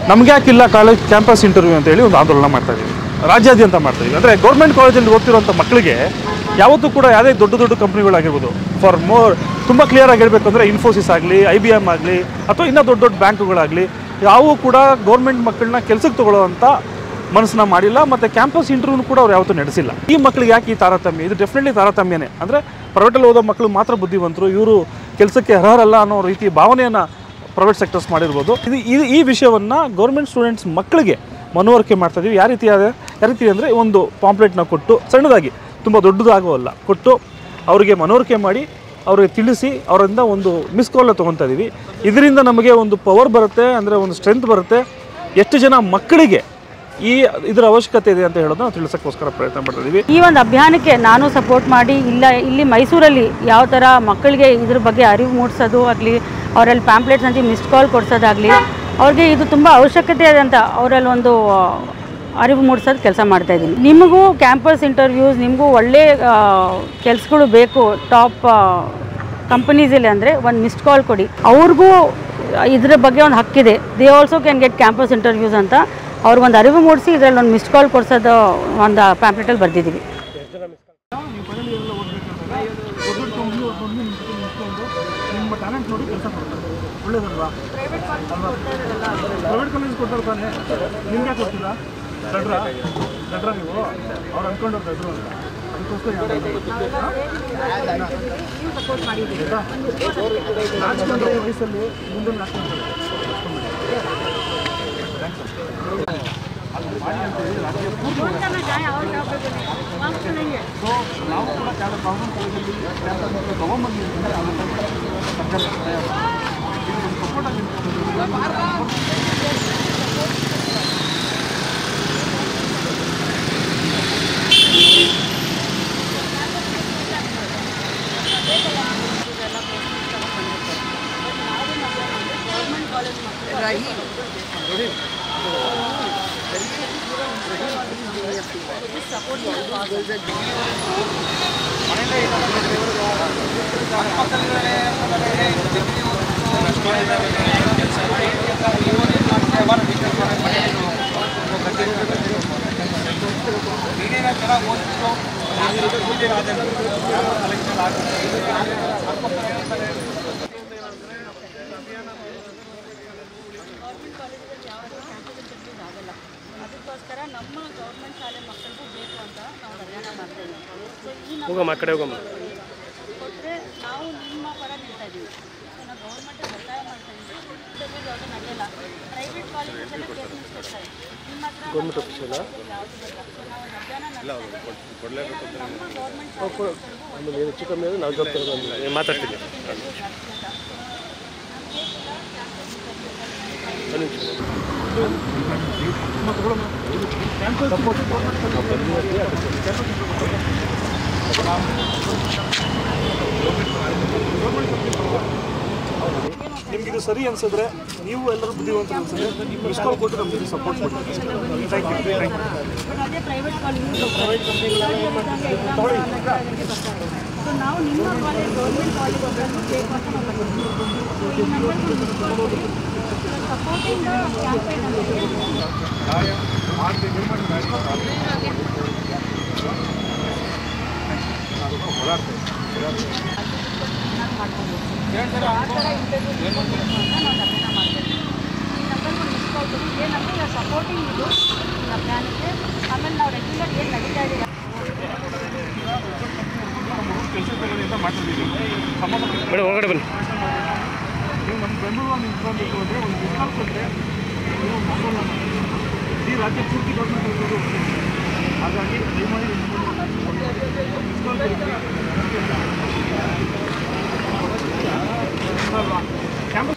ನಮ್ಗೆ ಯಾಕಿಲ್ಲ college campus interview ಅಂತೇಳಿ ಒಂದು ಆಂದೋಲನ ಮಾಡ್ತಾ ಇದ್ದೀವಿ ರಾಜ್ಯಾದ್ಯಂತ ಮಾಡ್ತಾ ಇದ್ದೀವಿ ಅಂದರೆ ಗೌರ್ಮೆಂಟ್ ಕಾಲೇಜಲ್ಲಿ ಓದ್ತಿರುವಂಥ ಮಕ್ಕಳಿಗೆ ಯಾವತ್ತೂ ಕೂಡ ಯಾವುದೇ ದೊಡ್ಡ ದೊಡ್ಡ ಕಂಪ್ನಿಗಳಾಗಿರ್ಬೋದು ಫಾರ್ ಮೋರ್ ತುಂಬ ಕ್ಲಿಯರ್ ಆಗಿ ಹೇಳಬೇಕು ಅಂದರೆ ಇನ್ಫೋಸಿಸ್ ಆಗಲಿ ಐ ಬಿ ಎಮ್ ಆಗಲಿ ಅಥವಾ ಇನ್ನೂ ದೊಡ್ಡ ದೊಡ್ಡ ಬ್ಯಾಂಕುಗಳಾಗಲಿ ಯಾವೂ ಕೂಡ ಗೌರ್ಮೆಂಟ್ ಮಕ್ಕಳನ್ನ ಕೆಲಸಕ್ಕೆ ತಗೊಳ್ಳೋವಂಥ ಮನಸ್ಸನ್ನ ಮಾಡಿಲ್ಲ ಮತ್ತು ಕ್ಯಾಂಪಸ್ ಇಂಟರ್ವ್ಯೂ ಕೂಡ ಅವ್ರು ಯಾವತ್ತೂ ನಡೆಸಿಲ್ಲ ಈ ಮಕ್ಕಳಿಗೆ ಯಾಕೆ ಈ ತಾರತಮ್ಯ ಇದು ಡೆಫಿನೆಟ್ಲಿ ತಾರತಮ್ಯನೇ ಅಂದರೆ ಪ್ರೈವೇಟಲ್ಲಿ ಓದೋ ಮಕ್ಕಳು ಮಾತ್ರ ಬುದ್ಧಿವಂತರು ಇವರು ಕೆಲಸಕ್ಕೆ ಅರ್ಹರಲ್ಲ ಅನ್ನೋ ರೀತಿ ಭಾವನೆಯನ್ನು ಪ್ರೈವೇಟ್ ಸೆಕ್ಟರ್ಸ್ ಮಾಡಿರ್ಬೋದು ಇದು ಇದು ಈ ವಿಷಯವನ್ನು ಗೌರ್ಮೆಂಟ್ ಸ್ಟೂಡೆಂಟ್ಸ್ ಮಕ್ಕಳಿಗೆ ಮನವರಿಕೆ ಮಾಡ್ತಾ ಇದೀವಿ ಯಾವ ರೀತಿ ಆದ ಯಾವ ರೀತಿ ಅಂದರೆ ಒಂದು ಪಾಂಪ್ಲೆಟ್ನ ಕೊಟ್ಟು ಸಣ್ಣದಾಗಿ ತುಂಬ ದೊಡ್ಡದಾಗೋಲ್ಲ ಕೊಟ್ಟು ಅವರಿಗೆ ಮನವರಿಕೆ ಮಾಡಿ ಅವ್ರಿಗೆ ತಿಳಿಸಿ ಅವರಿಂದ ಒಂದು ಮಿಸ್ ಕಾಲ್ನ ತೊಗೊತಾ ಇದ್ದೀವಿ ಇದರಿಂದ ನಮಗೆ ಒಂದು ಪವರ್ ಬರುತ್ತೆ ಅಂದರೆ ಒಂದು ಸ್ಟ್ರೆಂತ್ ಬರುತ್ತೆ ಎಷ್ಟು ಜನ ಮಕ್ಕಳಿಗೆ ಈ ಇದರ ಅವಶ್ಯಕತೆ ಇದೆ ಅಂತ ಹೇಳೋದನ್ನ ನಾವು ತಿಳಿಸೋಕ್ಕೋಸ್ಕರ ಪ್ರಯತ್ನ ಮಾಡ್ತಾ ಇದ್ದೀವಿ ಈ ಒಂದು ಅಭಿಯಾನಕ್ಕೆ ನಾನು ಸಪೋರ್ಟ್ ಮಾಡಿ ಇಲ್ಲ ಇಲ್ಲಿ ಮೈಸೂರಲ್ಲಿ ಯಾವ ಥರ ಮಕ್ಕಳಿಗೆ ಇದ್ರ ಬಗ್ಗೆ ಅರಿವು ಮೂಡಿಸೋದು ಆಗಲಿ ಅವರಲ್ಲಿ ಪ್ಯಾಂಪ್ಲೆಟ್ಸ್ ಅಂತ ಮಿಸ್ಡ್ ಕಾಲ್ ಕೊಡ್ಸೋದಾಗಲಿ ಅವ್ರಿಗೆ ಇದು ತುಂಬ ಅವಶ್ಯಕತೆ ಇದೆ ಅಂತ ಅವರಲ್ಲಿ ಒಂದು ಆ, ಅರಿವು ಮೂಡಿಸೋದು ಕೆಲಸ ಮಾಡ್ತಾ ಇದ್ದೀನಿ ನಿಮಗೂ ಕ್ಯಾಂಪಸ್ ಇಂಟರ್ವ್ಯೂಸ್ ನಿಮಗೂ ಒಳ್ಳೆ ಕೆಲಸಗಳು ಬೇಕು ಟಾಪ್ ಕಂಪನೀಸಲ್ಲಿ ಅಂದರೆ ಒಂದು ಮಿಸ್ಡ್ ಕಾಲ್ ಕೊಡಿ ಅವ್ರಿಗೂ ಇದ್ರ ಬಗ್ಗೆ ಒಂದು ಹಕ್ಕಿದೆ they also can get campus interviews ಅಂತ ಅವ್ರಿಗೊಂದು ಅರಿವು ಮೂಡಿಸಿ ಇದರಲ್ಲಿ ಒಂದು ಮಿಸ್ಡ್ ಕಾಲ್ ಕೊಡ್ಸೋದು ಒಂದು ಪ್ಯಾಂಪ್ಲೆಟಲ್ಲಿ ಬರೆದಿದ್ದೀವಿ ನಿಮ್ಮ ಟ್ಯಾಲೆಂಟ್ ನೋಡಿ ಕೆಲಸ ಮಾಡ್ತಾರೆ ಒಳ್ಳೇದಲ್ವಾ ಪ್ರೈವೇಟ್ ಕಾಲೇಜ್ ಕೊಡ್ತಾರೆ ತಾನೆ ನಿಮ್ಗೆ ಕೊಡ್ತಿಲ್ಲ ದಡ್ರ ದಡ್ರ ನೀವು ಅವ್ರು ಅನ್ಕೊಂಡು ದಡ್ರು ಅಂತ ಅದಕ್ಕೋಸ್ಕರ ನಾಚ್ಕೊಂಡ್ರೆ ಈ ವಯಸ್ಸಲ್ಲಿ ಮುಂದೆ ನಾಚ್ಕೊಂಡ್ರೆ ನಾವು ಕೂಡ ಕೆಲವು ಗೌರ್ಮೆಂಟ್ ಕಾಲೇಜಲ್ಲಿ ಕ್ಯಾಂಪಸ್ ತಗೊಂಡ್ಬಂದು ಸರ್ಕಾರ ಸಪೋರ್ಟ್ ಆಗಿ ಅದಕ್ಕೋಸ್ಕರ ನಮ್ಮ ಗೌರ್ಮೆಂಟ್ ಶಾಲೆ ಮಕ್ಕಳಿಗೂ ಬೇಕು ಅಂತ ನಾವು ಅಭಿಯಾನ ಮಾಡ್ತಾ ಇದ್ದೀವಿ ಸೊ ಈ ಹೋಗಮ್ಮ ಆ ಕಡೆ ಹೋಗಮ್ಮ ಕೊಟ್ಟರೆ ನಾವು ನಿಮ್ಮ ಪರ ನಿಲ್ತಾ ಇದ್ದೀವಿ ಸೊ ನಾವು ಗೌರ್ಮೆಂಟ್ ಒತ್ತಾಯ ಮಾಡ್ತಾ ಇದ್ದೀವಿ ಇಂಟರ್ವ್ಯೂಸ್ ಯಾವುದು ನಡೆಯಲ್ಲ ಪ್ರೈವೇಟ್ ಕಾಲೇಜಸ್ಸೆಲ್ಲ ಪ್ಲೇಸ್ಮೆಂಟ್ಸ್ ಕೊಡ್ತಾರೆ ನಿಮ್ಮ ಹತ್ರ ಗೌರ್ಮೆಂಟ್ ಆಫೀಸಲ್ಲ ಯಾವುದು ಇಲ್ಲ ಸೊ ನಾವು ಒಂದು ಅಭಿಯಾನ ನಡೆಸ್ತಾ ಇದ್ದೀವಿ ನಮ್ಮ ಗೌರ್ಮೆಂಟ್ ಆಮೇಲೆ ಏನು ಹೆಚ್ಚು ಕಮ್ಮಿ ಆದರೆ ನಾವು ಜವಾಬ್ದಾರಿ ಮಾತಾಡ್ತೀನಿ ಒಂದು ನಿಮಿಷ ನಿಮ್ಗೆ ಇದು ಸರಿ ಅನ್ಸಿದ್ರೆ ನೀವು ಎಲ್ಲರೂ ಬುದ್ಧಿವಂತರು ಅನ್ಸಿದ್ರೆ ಮಿಸ್ ಕಾಲ್ ಕೊಟ್ಟು ನಮಗೆ ಸಪೋರ್ಟ್ ಕೊಡ್ತೀವಿ ಥ್ಯಾಂಕ್ ಯು ಥ್ಯಾಂಕ್ ಯು ಅದೇ ಪ್ರೈವೇಟ್ ಕಾಲೇಜ್ ಸೊ ನಾವು ನಿಮ್ಮ ಕಾಲೇಜ್ ಗೌರ್ಮೆಂಟ್ ಕಾಲೇಜ್ ಬೇಕು ಅಂತ ನಾವು ಬಂದಿದ್ದೀವಿ ಸೊ ಈ ನಂಬರ್ ಸಪೋರ್ಟಿಂಗ್ ಕ್ಯಾಂಪೇನ್ ಅಂದರೆ ಆ ಥರ ಇಂಟರ್ವ್ಯೂ ನಾವು ಅಭಿಯಾನ ಮಾಡ್ತೀವಿ ಈ ನಂಬರ್ ಒಂದು ಮಿಸ್ ಕಾಲ್ ಕೊಡಿ ಏನಂದರೆ ಈಗ ಸಪೋರ್ಟಿಂಗ್ ಇದು ಈ ಅಭಿಯಾನಕ್ಕೆ ಆಮೇಲೆ ನಾವು ರೆಗ್ಯುಲರ್ ಏನು ನಡೀತಾ ಇದೆ ಕೆಲಸ ತಗೊಳ್ಳಿ ಅಂತ ಮಾಡ್ತಿದ್ದೀವಿ ಸಂಬಂಧಪಟ್ಟ ಮೇಡಮ್ ಒಳಗಡೆ ಬನ್ನಿ ನೀವು ನಮ್ಮ ಬೆಂಗಳೂರಲ್ಲಿ ನಿಂತ್ಕೊಳ್ಬೇಕು ಅಂದರೆ ಒಂದು ಮಿಸ್ ಕಾಲ್ ಕೊಟ್ಟರೆ ನೀವು ಆಂದೋಲನ ಮಾಡಿ ಈ ರಾಜ್ಯ ಪೂರ್ತಿ ಗೌರ್ಮೆಂಟ್ ಇರ್ಬೋದು ಹಾಗಾಗಿ ದಯಮಾಡಿ ಮಿಸ್ ಕಾಲ್ ಕ್ಯಾಂಪಸ್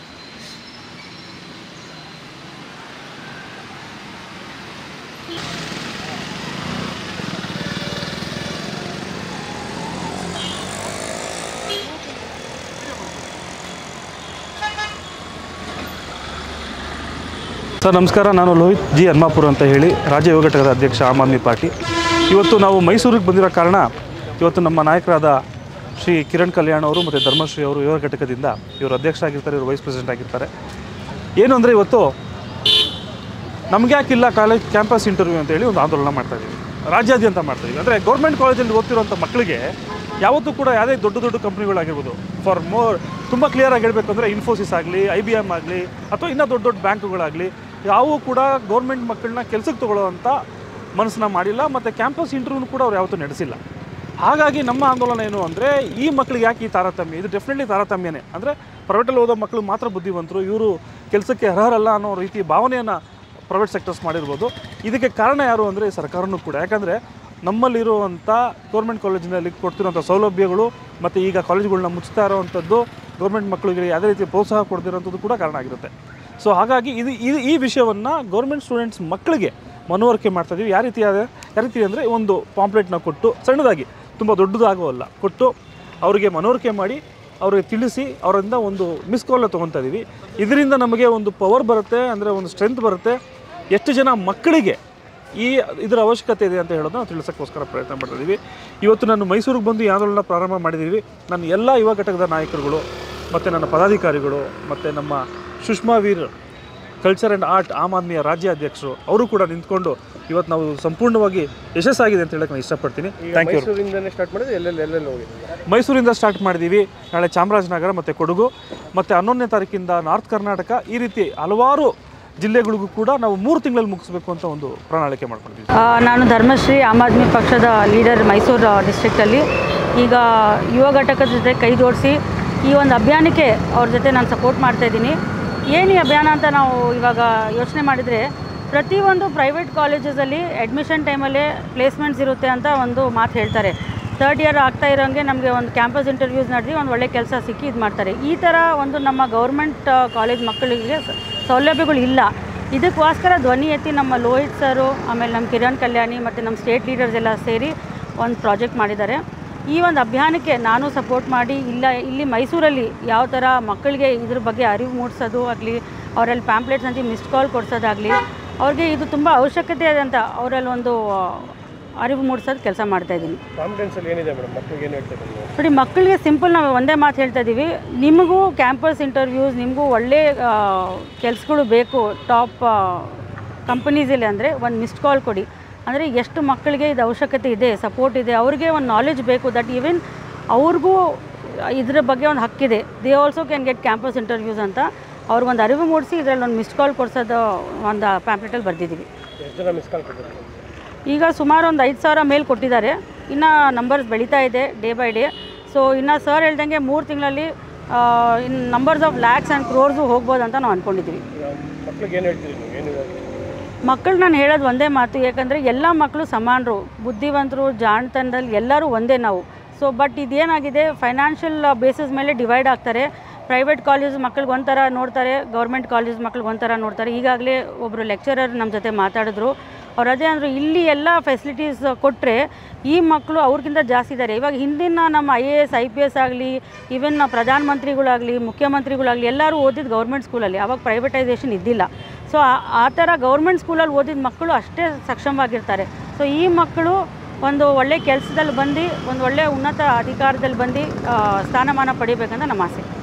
ಸರ್ ನಮಸ್ಕಾರ ನಾನು ಲೋಹಿತ್ ಜಿ ಹನ್ಮಾಪುರ ಅಂತ ಹೇಳಿ ರಾಜ್ಯ ಯುವ ಘಟಕದ ಅಧ್ಯಕ್ಷ ಆಮ್ ಆದ್ಮಿ ಪಾರ್ಟಿ ಇವತ್ತು ನಾವು ಮೈಸೂರಿಗೆ ಬಂದಿರೋ ಕಾರಣ ಇವತ್ತು ನಮ್ಮ ನಾಯಕರಾದ ಶ್ರೀ ಕಿರಣ್ ಕಲ್ಯಾಣ್ ಅವರು ಮತ್ತು ಧರ್ಮಶ್ರೀ ಅವರು ಯುವ ಘಟಕದಿಂದ ಇವರು ಅಧ್ಯಕ್ಷರಾಗಿರ್ತಾರೆ ಇವರು ವೈಸ್ ಪ್ರೆಸಿಡೆಂಟ್ ಆಗಿರ್ತಾರೆ ಏನು ಅಂದರೆ ಇವತ್ತು ನಮ್ಗೆ ಯಾಕಿಲ್ಲ ಕಾಲೇಜ್ ಕ್ಯಾಂಪಸ್ ಇಂಟರ್ವ್ಯೂ ಅಂತೇಳಿ ಒಂದು ಆಂದೋಲನ ಮಾಡ್ತಾ ಇದ್ದೀವಿ ರಾಜ್ಯಾದ್ಯಂತ ಮಾಡ್ತಾ ಇದ್ದೀವಿ ಅಂದರೆ ಗೌರ್ಮೆಂಟ್ ಕಾಲೇಜಲ್ಲಿ ಓದ್ತಿರೋಂಥ ಮಕ್ಕಳಿಗೆ ಯಾವತ್ತೂ ಕೂಡ ಯಾವುದೇ ದೊಡ್ಡ ದೊಡ್ಡ ಕಂಪ್ನಿಗಳಾಗಿರ್ಬೋದು ಫಾರ್ ಮೋರ್ ತುಂಬ ಕ್ಲಿಯರಾಗಿ ಹೇಳಬೇಕು ಅಂದರೆ ಇನ್ಫೋಸಿಸ್ ಆಗಲಿ ಐ ಬಿ ಎಮ್ ಆಗಲಿ ಅಥವಾ ಇನ್ನೂ ದೊಡ್ಡ ದೊಡ್ಡ ಬ್ಯಾಂಕುಗಳಾಗಲಿ ಯಾವೂ ಕೂಡ ಗೌರ್ಮೆಂಟ್ ಮಕ್ಕಳನ್ನ ಕೆಲಸಕ್ಕೆ ತಗೊಳ್ಳೋವಂಥ ಮನಸ್ಸನ್ನ ಮಾಡಿಲ್ಲ ಮತ್ತು ಕ್ಯಾಂಪಸ್ ಇಂಟರ್ವ್ಯೂ ಕೂಡ ಅವ್ರು ಯಾವತ್ತೂ ನಡೆಸಿಲ್ಲ ಹಾಗಾಗಿ ನಮ್ಮ ಆಂದೋಲನ ಏನು ಅಂದರೆ ಈ ಮಕ್ಕಳಿಗೆ ಯಾಕೆ ಈ ತಾರತಮ್ಯ ಇದು ಡೆಫಿನೆಟ್ಲಿ ತಾರತಮ್ಯನೇ ಅಂದರೆ ಪ್ರೈವೇಟಲ್ಲಿ ಓದೋ ಮಕ್ಕಳು ಮಾತ್ರ ಬುದ್ಧಿವಂತರು ಇವರು ಕೆಲಸಕ್ಕೆ ಅರ್ಹರಲ್ಲ ಅನ್ನೋ ರೀತಿ ಭಾವನೆಯನ್ನು ಪ್ರೈವೇಟ್ ಸೆಕ್ಟರ್ಸ್ ಮಾಡಿರ್ಬೋದು ಇದಕ್ಕೆ ಕಾರಣ ಯಾರು ಅಂದರೆ ಸರ್ಕಾರನೂ ಕೂಡ ಯಾಕಂದರೆ ನಮ್ಮಲ್ಲಿರುವಂಥ ಗೌರ್ಮೆಂಟ್ ಕಾಲೇಜಿನಲ್ಲಿ ಕೊಡ್ತಿರೋಂಥ ಸೌಲಭ್ಯಗಳು ಮತ್ತು ಈಗ ಕಾಲೇಜುಗಳನ್ನ ಮುಚ್ತಾ ಇರೋವಂಥದ್ದು ಗೌರ್ಮೆಂಟ್ ಮಕ್ಕಳಿಗೆ ಯಾವುದೇ ರೀತಿ ಪ್ರೋತ್ಸಾಹ ಕೊಡ್ತಿರೋಂಥದ್ದು ಕೂಡ ಕಾರಣ ಆಗಿರುತ್ತೆ ಸೊ ಹಾಗಾಗಿ ಇದು ಇದು ಈ ವಿಷಯವನ್ನು ಗೌರ್ಮೆಂಟ್ ಸ್ಟೂಡೆಂಟ್ಸ್ ಮಕ್ಕಳಿಗೆ ಮನವರಿಕೆ ಮಾಡ್ತಾ ಇದೀವಿ ಯಾವ ರೀತಿ ಯಾವ ರೀತಿ ಅಂದರೆ ಒಂದು ಪಾಂಪ್ಲೆಟ್ನ ಕೊಟ್ಟು ಸಣ್ಣದಾಗಿ ತುಂಬ ದೊಡ್ಡದಾಗೋಲ್ಲ ಕೊಟ್ಟು ಅವರಿಗೆ ಮನವರಿಕೆ ಮಾಡಿ ಅವ್ರಿಗೆ ತಿಳಿಸಿ ಅವರಿಂದ ಒಂದು ಮಿಸ್ ಕಾಲ್ನ ತೊಗೊತಾ ಇದ್ದೀವಿ ಇದರಿಂದ ನಮಗೆ ಒಂದು ಪವರ್ ಬರುತ್ತೆ ಅಂದರೆ ಒಂದು ಸ್ಟ್ರೆಂತ್ ಬರುತ್ತೆ ಎಷ್ಟು ಜನ ಮಕ್ಕಳಿಗೆ ಈ ಇದರ ಅವಶ್ಯಕತೆ ಇದೆ ಅಂತ ಹೇಳೋದು ನಾವು ತಿಳಿಸೋಕ್ಕೋಸ್ಕರ ಪ್ರಯತ್ನ ಮಾಡ್ತಿದ್ದೀವಿ ಇವತ್ತು ನಾನು ಮೈಸೂರಿಗೆ ಬಂದು ಈ ಆಂದೋಲನ ಪ್ರಾರಂಭ ಮಾಡಿದ್ದೀವಿ ನನ್ನ ಎಲ್ಲ ಯುವ ಘಟಕದ ನಾಯಕರುಗಳು ಮತ್ತು ನನ್ನ ಪದಾಧಿಕಾರಿಗಳು ಮತ್ತು ನಮ್ಮ Sushma Veer culture and art Aam ಆದ್ಮಿಯ ರಾಜ್ಯ ಅಧ್ಯಕ್ಷರು ಅವರು ಕೂಡ ನಿಂತ್ಕೊಂಡು ಇವತ್ತು ನಾವು ಸಂಪೂರ್ಣವಾಗಿ ಯಶಸ್ಸಾಗಿದೆ ಅಂತ ಹೇಳಕ್ಕೆ ನಾನು ಇಷ್ಟಪಡ್ತೀನಿ ಥ್ಯಾಂಕ್ ಯು ಮೈಸೂರಿಂದನೇ ಸ್ಟಾರ್ಟ್ ಮಾಡಿದ್ರೆ ಎಲ್ಲೆಲ್ಲಿ ಎಲ್ಲೆಲ್ಲಿ ಹೋಗಿದ್ದೀವಿ ಮೈಸೂರಿಂದ ಸ್ಟಾರ್ಟ್ ಮಾಡಿದ್ದೀವಿ ನಾಳೆ ಚಾಮರಾಜನಗರ ಮತ್ತು ಕೊಡಗು ಮತ್ತು ಹನ್ನೊಂದನೇ ತಾರೀಕಿಂದ ನಾರ್ತ್ ಕರ್ನಾಟಕ ಈ ರೀತಿ ಹಲವಾರು ಜಿಲ್ಲೆಗಳಿಗೂ ಕೂಡ ನಾವು ಮೂರು ತಿಂಗಳಲ್ಲಿ ಮುಗಿಸ್ಬೇಕು ಅಂತ ಒಂದು ಪ್ರಣಾಳಿಕೆ ಮಾಡ್ಕೊಂಡಿದ್ದೀವಿ ಆ, ನಾನು ಧರ್ಮಶ್ರೀ ಆಮ್ ಆದ್ಮಿ ಪಕ್ಷದ ಲೀಡರ್ ಮೈಸೂರು ಡಿಸ್ಟ್ರಿಕ್ಟಲ್ಲಿ ಈಗ ಯುವ ಘಟಕದ ಜೊತೆ ಕೈ ಜೋಡಿಸಿ ಈ ಒಂದು ಅಭಿಯಾನಕ್ಕೆ ಅವ್ರ ಜೊತೆ ನಾನು ಸಪೋರ್ಟ್ ಮಾಡ್ತಾ ಇದ್ದೀನಿ ಏನು ಈ ಅಭಿಯಾನ ಅಂತ ನಾವು ಇವಾಗ ಯೋಚನೆ ಮಾಡಿದರೆ ಪ್ರತಿಯೊಂದು ಪ್ರೈವೇಟ್ ಕಾಲೇಜಸಲ್ಲಿ ಅಡ್ಮಿಷನ್ ಟೈಮಲ್ಲೇ ಪ್ಲೇಸ್ಮೆಂಟ್ಸ್ ಇರುತ್ತೆ ಅಂತ ಒಂದು ಮಾತು ಹೇಳ್ತಾರೆ ತರ್ಡ್ ಇಯರ್ ಆಗ್ತಾ ಇರೋಂಗೆ ನಮಗೆ ಒಂದು ಕ್ಯಾಂಪಸ್ ಇಂಟರ್ವ್ಯೂಸ್ ನಡೆದು ಒಂದು ಒಳ್ಳೆ ಕೆಲಸ ಸಿಕ್ಕಿ ಇದು ಮಾಡ್ತಾರೆ ಈ ಥರ ಒಂದು ನಮ್ಮ ಗೌರ್ಮೆಂಟ್ ಕಾಲೇಜ್ ಮಕ್ಕಳಿಗೆ ಸ- ಸೌಲಭ್ಯಗಳು ಇಲ್ಲ ಇದಕ್ಕೋಸ್ಕರ ಧ್ವನಿ ಎತ್ತಿ ನಮ್ಮ ಲೋಹಿತ್ ಸರು ಆಮೇಲೆ ನಮ್ಮ ಕಿರಣ್ ಕಲ್ಯಾಣಿ ಮತ್ತು ನಮ್ಮ ಸ್ಟೇಟ್ ಲೀಡರ್ಸ್ ಎಲ್ಲ ಸೇರಿ ಒಂದು ಪ್ರಾಜೆಕ್ಟ್ ಮಾಡಿದ್ದಾರೆ ಈ ಒಂದು ಅಭಿಯಾನಕ್ಕೆ ನಾನು ಸಪೋರ್ಟ್ ಮಾಡಿ ಇಲ್ಲ ಇಲ್ಲಿ ಮೈಸೂರಲ್ಲಿ ಯಾವ ಥರ ಮಕ್ಕಳಿಗೆ ಇದ್ರ ಬಗ್ಗೆ ಅರಿವು ಮೂಡಿಸೋದು ಆಗಲಿ ಅವರಲ್ಲಿ ಪ್ಯಾಂಪ್ಲೆಟ್ಸ್ ಅಂತ ಮಿಸ್ಡ್ ಕಾಲ್ ಕೊಡ್ಸೋದಾಗಲಿ ಅವ್ರಿಗೆ ಇದು ತುಂಬ ಅವಶ್ಯಕತೆ ಇದೆ ಅಂತ ಅವರಲ್ಲಿ ಒಂದು ಆ, ಅರಿವು ಮೂಡಿಸೋದು ಕೆಲಸ ಮಾಡ್ತಾಯಿದ್ದೀನಿ ಕಾನ್ಫಿಡೆನ್ಸಲ್ಲಿ ಏನಿದೆ ಮೇಡಮ್ ಮಕ್ಕಳಿಗೆ ಏನು ಹೇಳ್ತಾರೆ ನೀವು ನೋಡಿ ಮಕ್ಕಳಿಗೆ ಸಿಂಪಲ್ ನಾವು ಒಂದೇ ಮಾತು ಹೇಳ್ತಾ ಇದ್ದೀವಿ ನಿಮಗೂ ಕ್ಯಾಂಪಸ್ ಇಂಟರ್ವ್ಯೂಸ್ ನಿಮಗೂ ಒಳ್ಳೆ ಕೆಲಸಗಳು ಬೇಕು ಟಾಪ್ ಕಂಪನೀಸಲ್ಲಿ ಅಂದರೆ ಒಂದು ಮಿಸ್ಡ್ ಕಾಲ್ ಕೊಡಿ ಅಂದರೆ ಎಷ್ಟು ಮಕ್ಕಳಿಗೆ ಇದು ಅವಶ್ಯಕತೆ ಇದೆ ಸಪೋರ್ಟ್ ಇದೆ ಅವ್ರಿಗೆ ಒಂದು ನಾಲೆಜ್ ಬೇಕು ದಟ್ ಈವನ್ ಅವ್ರಿಗೂ ಇದ್ರ ಬಗ್ಗೆ ಒಂದು ಹಕ್ಕಿದೆ they also can get campus interviews ಅಂತ ಅವ್ರಿಗೊಂದು ಅರಿವು ಮೂಡಿಸಿ ಇದರಲ್ಲಿ ಒಂದು ಮಿಸ್ಡ್ ಕಾಲ್ ಕೊಡ್ಸೋದು ಒಂದು ಪ್ಯಾಂಪ್ಲೆಟಲ್ಲಿ ಬರೆದಿದ್ದೀವಿ ಎಷ್ಟು ಜನ ಮಿಸ್ ಕಾಲ್ ಕೊಟ್ಟಿದ್ದಾರೆ ಈಗ ಸುಮಾರು ಒಂದು ಐದು ಸಾವಿರ ಮೇಲ್ ಕೊಟ್ಟಿದ್ದಾರೆ ಇನ್ನು ನಂಬರ್ಸ್ ಬೆಳೀತಾ ಇದೆ ಡೇ ಬೈ ಡೇ ಸೊ ಇನ್ನು ಸರ್ ಹೇಳ್ದಂಗೆ ಮೂರು ತಿಂಗಳಲ್ಲಿ ಇನ್ನು numbers of lakhs and crores ಹೋಗ್ಬೋದು ಅಂತ ನಾವು ಅಂದ್ಕೊಂಡಿದ್ದೀವಿ ಈಗ ಮಕ್ಳಿಗೆ ಏನು ಹೇಳ್ತೀರಿ ನೀವು ಏನಿದೆ ಮಕ್ಕಳು ನಾನು ಹೇಳೋದು ಒಂದೇ ಮಾತು ಯಾಕಂದರೆ ಎಲ್ಲ ಮಕ್ಕಳು ಸಮಾನರು ಬುದ್ಧಿವಂತರು ಜಾಣತನದಲ್ಲಿ ಎಲ್ಲರೂ ಒಂದೇ ನಾವು ಸೊ ಬಟ್ ಇದೇನಾಗಿದೆ ಫೈನಾನ್ಷಿಯಲ್ ಬೇಸಿಸ್ ಮೇಲೆ ಡಿವೈಡ್ ಆಗ್ತಾರೆ ಪ್ರೈವೇಟ್ ಕಾಲೇಜ್ ಮಕ್ಳಿಗೆ ಒಂಥರ ನೋಡ್ತಾರೆ ಗೌರ್ಮೆಂಟ್ ಕಾಲೇಜ್ ಮಕ್ಳಿಗೆ ಒಂಥರ ನೋಡ್ತಾರೆ ಈಗಾಗಲೇ ಒಬ್ಬರು ಲೆಕ್ಚರರ್ ನಮ್ಮ ಜೊತೆ ಮಾತಾಡಿದ್ರು ಅವ್ರು ಅದೇ ಅಂದರು ಇಲ್ಲಿ ಎಲ್ಲ ಫೆಸಿಲಿಟೀಸ್ ಕೊಟ್ಟರೆ ಈ ಮಕ್ಕಳು ಅವ್ರಿಗಿಂತ ಜಾಸ್ತಿ ಇದ್ದಾರೆ ಇವಾಗ ಹಿಂದಿನ ನಮ್ಮ I A S I P S ಆಗಲಿ ಈವನ್ ಪ್ರಧಾನಮಂತ್ರಿಗಳಾಗಲಿ ಮುಖ್ಯಮಂತ್ರಿಗಳಾಗಲಿ ಎಲ್ಲರೂ ಓದಿದ್ದು ಗೌರ್ಮೆಂಟ್ ಸ್ಕೂಲಲ್ಲಿ ಅವಾಗ ಪ್ರೈವೇಟೈಸೇಷನ್ ಇದ್ದಿಲ್ಲ ಸೊ ಆ ಥರ ಗೌರ್ಮೆಂಟ್ ಸ್ಕೂಲಲ್ಲಿ ಓದಿದ ಮಕ್ಕಳು ಅಷ್ಟೇ ಸಕ್ಷಮವಾಗಿರ್ತಾರೆ ಸೊ ಈ ಮಕ್ಕಳು ಒಂದು ಒಳ್ಳೆ ಕೆಲಸದಲ್ಲಿ ಬಂದು ಒಂದು ಒಳ್ಳೆ ಉನ್ನತ ಅಧಿಕಾರದಲ್ಲಿ ಬಂದು ಆ, ಸ್ಥಾನಮಾನ ಪಡಿಬೇಕಂತ ನಮ್ಮ ಆಸೆ